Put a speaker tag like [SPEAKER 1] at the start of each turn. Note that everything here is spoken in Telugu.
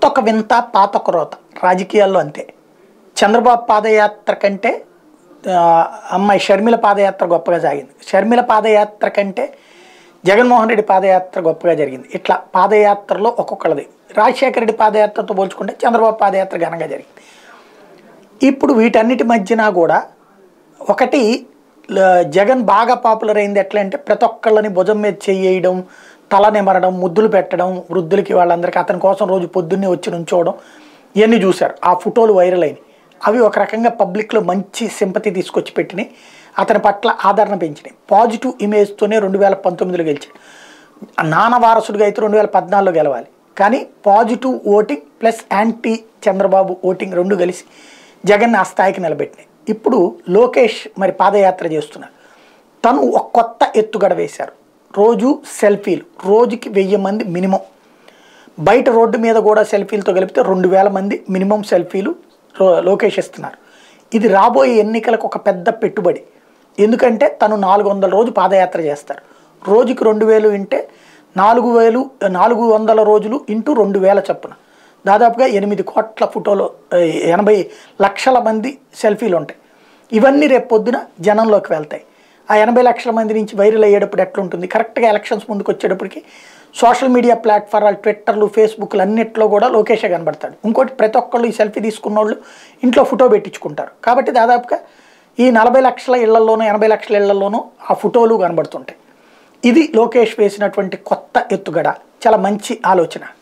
[SPEAKER 1] ఒక వింత పాత ఒక రోత రాజకీయాల్లో అంతే చంద్రబాబు పాదయాత్ర కంటే ఆ, అమ్మాయి షర్మిల పాదయాత్ర గొప్పగా సాగింది షర్మిల పాదయాత్ర కంటే జగన్మోహన్ రెడ్డి పాదయాత్ర గొప్పగా జరిగింది ఇట్లా పాదయాత్రలో ఒక్కొక్కళ్ళది రాజశేఖర రెడ్డి పాదయాత్రతో పోల్చుకుంటే చంద్రబాబు పాదయాత్ర ఘనంగా జరిగింది ఇప్పుడు వీటన్నిటి మధ్యన కూడా ఒకటి ల- జగన్ బాగా పాపులర్ అయింది ఎట్లా అంటే ప్రతి ఒక్కళ్ళని భుజం మీద చెయ్యడం తల నిమరడం ముద్దులు పెట్టడం వృద్ధులకి వాళ్ళందరికీ అతని కోసం రోజు పొద్దున్నే వచ్చి నుంచోవడం ఇవన్నీ చూశారు ఆ ఫోటోలు వైరల్ అయినాయి అవి ఒక రకంగా పబ్లిక్లో మంచి సింపతి తీసుకొచ్చి పెట్టినాయి అతని పట్ల ఆదరణ పెంచినాయి పాజిటివ్ ఇమేజ్తోనే రెండు వేల పంతొమ్మిదిలో గెలిచాడు నాన్న వారసుడిగా అయితే రెండు వేల పద్నాలుగులో గెలవాలి కానీ positive voting plus anti Chandrababu voting రెండు కలిసి జగన్ ఆ స్థాయికి నిలబెట్టినాయి ఇప్పుడు లోకేష్ మరి పాదయాత్ర చేస్తున్నారు తను ఒక కొత్త ఎత్తుగడ వేశారు రోజు సెల్ఫీలు రోజుకి వెయ్యి మంది మినిమం బయట రోడ్డు మీద కూడా సెల్ఫీలతో కలిపితే రెండు వేల మంది మినిమం సెల్ఫీలు రో- లోకేష్ ఇస్తున్నారు ఇది రాబోయే ఎన్నికలకు ఒక పెద్ద పెట్టుబడి ఎందుకంటే తను నాలుగు వందల రోజు పాదయాత్ర చేస్తారు రోజుకి రెండు వేలు ఇంటే నాలుగు వేలు నాలుగు వందల రోజులు ఇంటూ రెండు వేల చొప్పున దాదాపుగా ఎనిమిది కోట్ల ఫోటోలు ఆ, ఎనభై లక్షల మంది సెల్ఫీలు ఉంటాయి ఇవన్నీ రేపు పొద్దున జనంలోకి వెళ్తాయి ఆ ఎనభై లక్షల మంది నుంచి వైరల్ అయ్యేటప్పుడు ఎట్లుంటుంది కరెక్ట్గా ఎలక్షన్స్ ముందుకు వచ్చేటప్పటికి సోషల్ మీడియా ప్లాట్ఫారాలు ట్విట్టర్లు ఫేస్బుక్లు అన్నిట్లో కూడా లోకేషే కనబడతాడు ఇంకోటి ప్రతి ఒక్కళ్ళు ఈ సెల్ఫీ తీసుకున్న వాళ్ళు ఇంట్లో ఫోటో పెట్టించుకుంటారు కాబట్టి దాదాపుగా ఈ నలభై లక్షల ఇళ్లలోనూ ఎనభై లక్షల ఇళ్లలోనూ ఆ ఫోటోలు కనబడుతుంటాయి ఇది లోకేష్ వేసినటువంటి కొత్త ఎత్తుగడ చాలా మంచి ఆలోచన